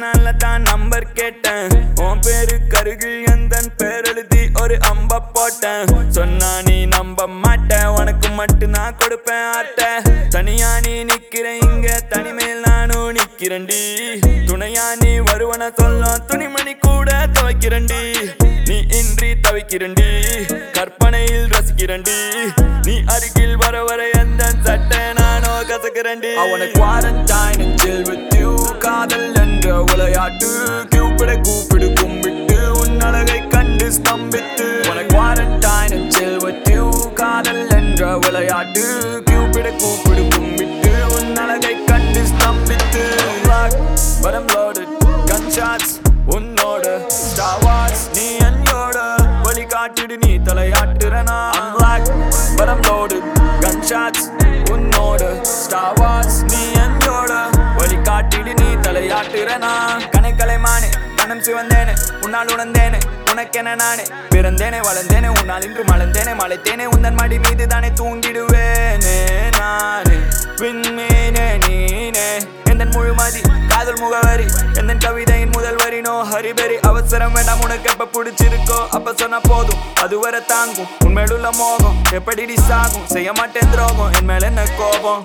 அதனால தான் நம்பர் கேட்டேன் உன் பேரு கருகில் எந்தன் பேர் எழுதி ஒரு அம்ப போட்டேன் சொன்னா நீ நம்ப மாட்டேன் உனக்கு மட்டும் நான் கொடுப்பேன் ஆட்ட தனியா நீ நிக்கிற இங்க தனிமேல் நானும் நிக்கிறண்டி துணையா நீ வருவன சொல்லும் துணிமணி கூட துவைக்கிறண்டி நீ இன்றி தவிக்கிறண்டி கற்பனையில் ரசிக்கிறண்டி நீ அருகில் வர வர எந்த சட்டை நானோ கசக்கிறண்டி அவனை குவாரண்டைன் சில் வித் யூ காதல் என்ற விளையாட்டு கியூபிட கூப்பிடு கும்பிட்டு உன் அழகை கண்டு ஸ்தம்பித்து உன குவாரண்டைன் சில் வித் யூ காதல் என்ற விளையாட்டு கியூபிட கூப்பிடு கும்பிட்டு உன் அழகை கண்டு ஸ்தம்பித்து but I'm loaded gunshots உன்னோட Star Wars நீ என்னோட வழி காட்டிடு நீ தலையாட்டுறனா I'm black but I'm loaded gunshots உன்னோட Star Wars நீ என்னோட வழி காட்டிடு நீ தலையாட்டுறனா கணக்கலை மானே கணம் சிவந்தேனே உன்னால் உணர்ந்தேனே உனக்கென நானே பிறந்தேனே வளர்ந்தேனே உன்னால் இன்று மலர்ந்தேனே மலைத்தேனே உந்தன் மடி மீது தானே தூங்கிடுவேனே நானே விண்மீனே நீனே எந்தன் முழுமதி காதல் முகவரி எந்தன் கவிதையின் முதல் வரி நோ ஹரிபெரி அவசரம் வேண்டாம் உனக்கு எப்ப பிடிச்சிருக்கோ அப்ப சொன்னா போதும் அதுவரை தாங்கும் உண்மையுள்ள மோகம் எப்படி சாகும் செய்ய மாட்டேன் துரோகம் என் மேல என்ன கோபம்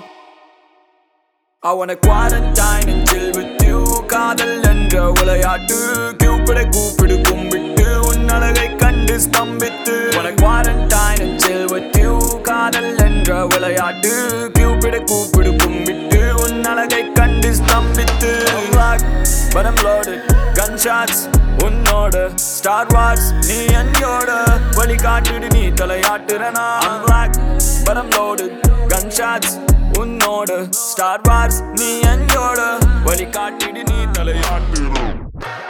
I wanna quarantine and chill with you காதல் என்ற விளையாட்டு கியூபிட கூப்பிடு கும்பிட்டு உன் அழகை கண்டு ஸ்தம்பித்து wanna quarantine and chill with you காதல் என்ற விளையாட்டு கியூபிட கூப்பிடு கும்பிட்டு உன் அழகை கண்டு ஸ்தம்பித்து I'm black but I'm loaded gunshots உன்னோட ஸ்டார் வார்ஸ் நீ என்னோட வழி காட்டுடு நீ தலையாட்டுறனா I'm black but I'm loaded gunshots உன்னோட ஸ்டார் வார்ஸ் நீ என்னோட வழி காட்டிடு நீ தலையாட்டுறோம்